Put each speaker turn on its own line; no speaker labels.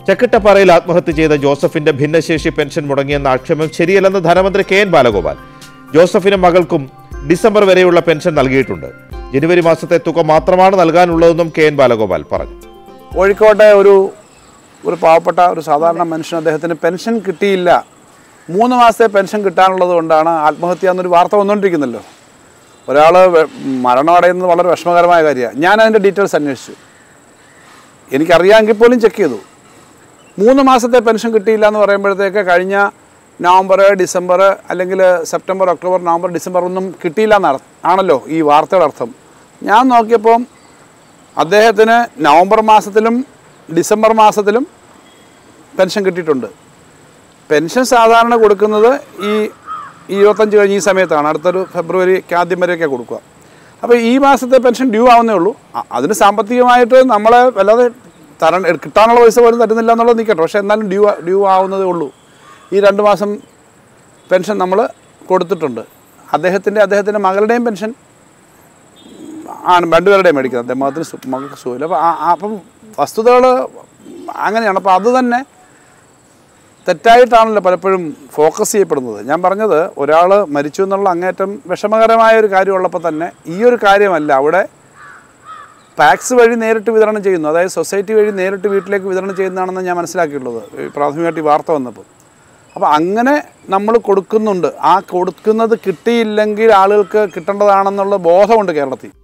ചക്കിട്ടപ്പാറയിൽ ആത്മഹത്യ ചെയ്ത ജോസഫിന്റെ ഭിന്നശേഷി പെൻഷൻ മുടങ്ങിയെന്ന ആക്ഷേപം ശരിയല്ലെന്ന് ധനമന്ത്രി കെ എൻ ബാലഗോപാൽ ജോസഫിനും മകൾക്കും ഡിസംബർ വരെയുള്ള പെൻഷൻ നൽകിയിട്ടുണ്ട് ജനുവരി മാസത്തെ തുക മാത്രമാണ് നൽകാനുള്ളതെന്നും കെ എൻ ബാലഗോപാൽ പറഞ്ഞു
കോഴിക്കോട്ടെ ഒരു ഒരു പാവപ്പെട്ട ഒരു സാധാരണ മനുഷ്യൻ അദ്ദേഹത്തിന് പെൻഷൻ കിട്ടിയില്ല മൂന്ന് മാസത്തെ പെൻഷൻ കിട്ടാനുള്ളത് കൊണ്ടാണ് ആത്മഹത്യ എന്നൊരു വാർത്ത വന്നുകൊണ്ടിരിക്കുന്നല്ലോ ഒരാൾ മരണമടയുന്നത് വളരെ വിഷമകരമായ കാര്യമാണ് ഞാൻ അതിൻ്റെ ഡീറ്റെയിൽസ് അന്വേഷിച്ചു എനിക്കറിയാമെങ്കിൽ പോലും ചെക്ക് ചെയ്തു മൂന്ന് മാസത്തെ പെൻഷൻ കിട്ടിയില്ല എന്ന് പറയുമ്പോഴത്തേക്ക് കഴിഞ്ഞ നവംബർ ഡിസംബർ അല്ലെങ്കിൽ സെപ്റ്റംബർ ഒക്ടോബർ നവംബർ ഡിസംബർ ഒന്നും കിട്ടിയില്ല എന്നാണ് ആണല്ലോ ഈ വാർത്തയുടെ അർത്ഥം ഞാൻ നോക്കിയപ്പം അദ്ദേഹത്തിന് നവംബർ മാസത്തിലും ഡിസംബർ മാസത്തിലും പെൻഷൻ കിട്ടിയിട്ടുണ്ട് പെൻഷൻ സാധാരണ കൊടുക്കുന്നത് ഈ ഈ ഇരുപത്തഞ്ച് കഴിഞ്ഞ് ഈ സമയത്താണ് അടുത്തൊരു ഫെബ്രുവരിക്ക് ആദ്യം വരെയൊക്കെ കൊടുക്കുക അപ്പോൾ ഈ മാസത്തെ പെൻഷൻ ഡ്യൂ ആവുന്നേ ഉള്ളൂ അ- അതിന് സാമ്പത്തികമായിട്ട് നമ്മളെ വല്ലാതെ തര കിട്ടാനുള്ള പൈസ പോലും തരുന്നില്ല എന്നുള്ളത് നിൽക്കട്ടെ പക്ഷേ എന്നാലും ഡ്യൂ ഡ്യൂ ആവുന്നതേ ഉള്ളൂ ഈ രണ്ട് മാസം പെൻഷൻ നമ്മൾ കൊടുത്തിട്ടുണ്ട് അദ്ദേഹത്തിൻ്റെ അദ്ദേഹത്തിൻ്റെ മകളുടെയും പെൻഷൻ ആണ് രണ്ടുപേരുടെയും മേടിക്കുന്നത് അദ്ദേഹം മകത്തിന് സു- മകൾക്ക് സുഖമില്ല അപ്പോൾ ആ- ആ- അപ്പം വസ്തുതകൾ അങ്ങനെയാണ് അപ്പോൾ അത് തന്നെ തെറ്റായിട്ടാണല്ലോ പലപ്പോഴും ഫോക്കസ് ചെയ്യപ്പെടുന്നത് ഞാൻ പറഞ്ഞത് ഒരാൾ മരിച്ചു എന്നുള്ള അങ്ങേറ്റം വിഷമകരമായ ഒരു കാര്യമുള്ളപ്പോൾ തന്നെ ഈ ഒരു കാര്യമല്ല അവിടെ ടാക്സ് വഴി നേരിട്ട് വിതരണം ചെയ്യുന്നു അതായത് സൊസൈറ്റി വഴി നേരിട്ട് വീട്ടിലേക്ക് വിതരണം ചെയ്യുന്നതാണെന്ന് ഞാൻ മനസ്സിലാക്കിയിട്ടുള്ളത് ഈ പ്രാഥമികമായിട്ട് ഈ വാർത്ത വന്നപ്പോൾ അപ്പോൾ അങ്ങനെ നമ്മൾ കൊടുക്കുന്നുണ്ട് ആ കൊടുക്കുന്നത് കിട്ടിയില്ലെങ്കിൽ ആളുകൾക്ക് കിട്ടേണ്ടതാണെന്നുള്ള ബോധമുണ്ട് കേരളത്തിൽ